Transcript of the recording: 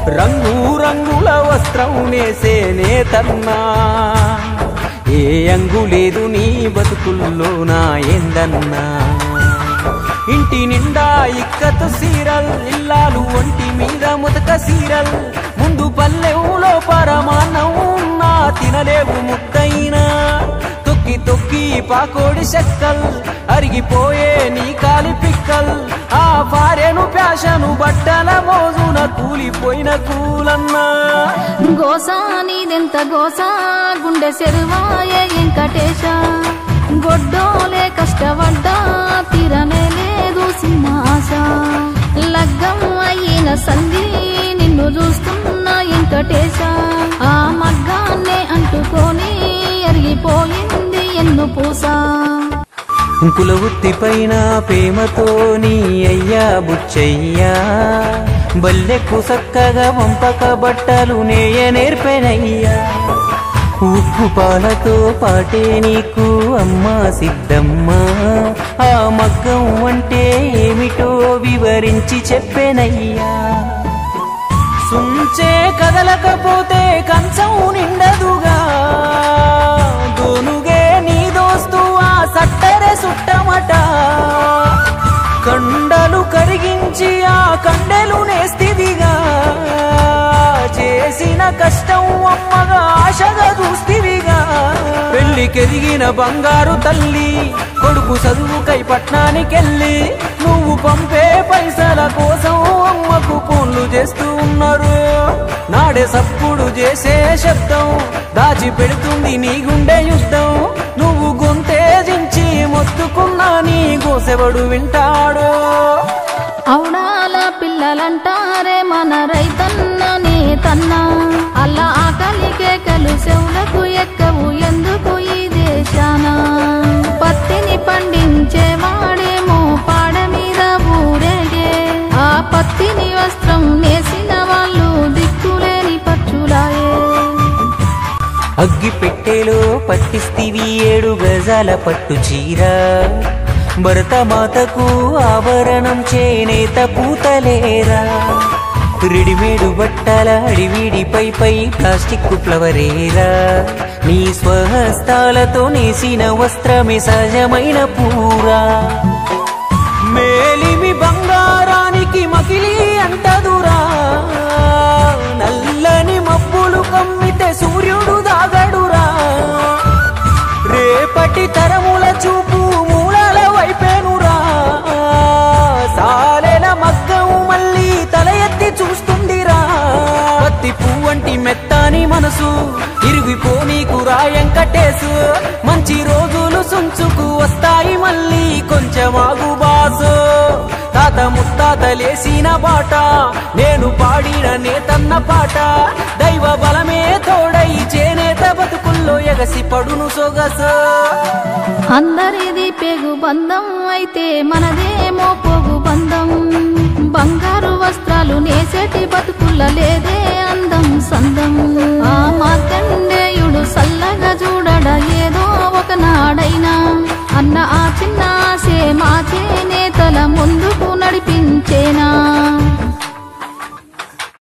రంగు రంగుల వస్త్రం నేసే నేతన్నా ఏ అంగు లేదు నీ బతుకుల్లో నా ఏందన్నా ఇంటి నిండా ఇక్కత సీరల్ ఇల్లాలు ఒంటి మీద ముతక సీరల్ ముందు పల్లెవులో పరమాన్నం ఉన్నా తినలేవు ముద్దయినా తొక్కి తొక్కి పాకోడి చెక్కల్ అరిగిపోయే నీ కాలి పిక్కల్ ఆ భార్యను ప్యాషను బట్టల మోజున కూలిపోయిన కూలన్నా గోసా నీదెంత గోసా గుండె సెరువాయే వెంకటేశ గొడ్డోలే కష్టపడ్డా తీరనే లేదు సింహాస లగ్గం అయిన సంధి నిన్ను చూస్తున్నా వెంకటేశ ఆ మగ్గాన్నే అంటుకొని అరిగిపోయింది ఎన్ను పూసా కుల వృత్తి పైన ప్రేమతో నీ అయ్యా బుచ్చయ్యా బల్లెకు సక్కగా వంపక బట్టలు నేయ నేర్పెనయ్యా ఉప్పు పాలతో పాటే నీకు అమ్మా సిద్ధమ్మ ఆ మగ్గం అంటే ఏమిటో వివరించి చెప్పెనయ్యా సుంచే కదలకపోతే కంచం నిండదుగా దోనుగే నీ దోస్తు ఆ సట్టరే సుట్టమట కండలు కరిగించి ఆ కండెలు నేస్తిదిగా చేసిన కష్టం అమ్మగా ఆశగా చూస్తివిగా పెళ్లికెదిగిన బంగారు తల్లి కొడుకు చదువుకై పట్నానికెళ్ళి నువ్వు పంపే పైసల కోసం అమ్మకు ఫోన్లు చేస్తూ ఉన్నారు నాడే సప్పుడు చేసే శబ్దం దాచి పెడుతుంది నీ గుండె యుద్ధం నువ్వు గొంతేజించి మొత్తుకున్నా నీ గోసెవడు వింటాడు అవుడాల పిల్లలంటారే మన రైతన్న నేతన్న అలా ఆకలికే కలుసెవులకు ఎక్కవు ఎందుకు ఈ దేశాన పత్తిని పండించేవాడేమో పాడ మీద ఊరేగే ఆ పత్తిని వస్త్రం నేసిన వాళ్ళు దిక్కులేని పచ్చులాయే అగ్గి పెట్టెలో పట్టిస్తివి ఏడు గజాల పట్టు చీర భరతమాతకు ఆభరణం చేనేత పూతలేరా రెడిమేడు బట్టల అడివిడిపై పై ప్లాస్టిక్ ఫ్లవరేరా నీ స్వహస్తాలతో నేసిన వస్త్రమే సహజమైన పూరా మేలిమి బంగారానికి మకిలి అంటదురా నల్లని మబ్బులు కమ్మితే సూర్యుడు దాగడురా రేపటి తరముల చూపు మూలాల వైపేనురా సాలెల మగ్గం మళ్ళీ తల ఎత్తి చూస్తుందిరా పత్తి పువ్వంటి మెత్తాని మనసు ఇరిగిపోనీకు రాయంకటేసు మంచి రోజులు సుంచుకు వస్తాయి మళ్ళీ కొంచెం ఆగు బాసు తాత ముత్తాతలేసిన బాట నేను పాడిన నేతన్న పాట దైవ బలమే తోడై చేనేత బతుకుల్లో ఎగసి పడును సొగసు అందరిది పెగు బంధం అయితే మనదేమో పొగు బంధం బంగారు వస్త్రాలు నేసేటి బతుకుల్ల లేదే అందం సందం ఆ మార్కండేయుడు సల్లగా చూడడ ఏదో ఒకనాడైనా అన్న ఆ చిన్న ఆశే మా చేనేతల ముందుకు నడిపించేనా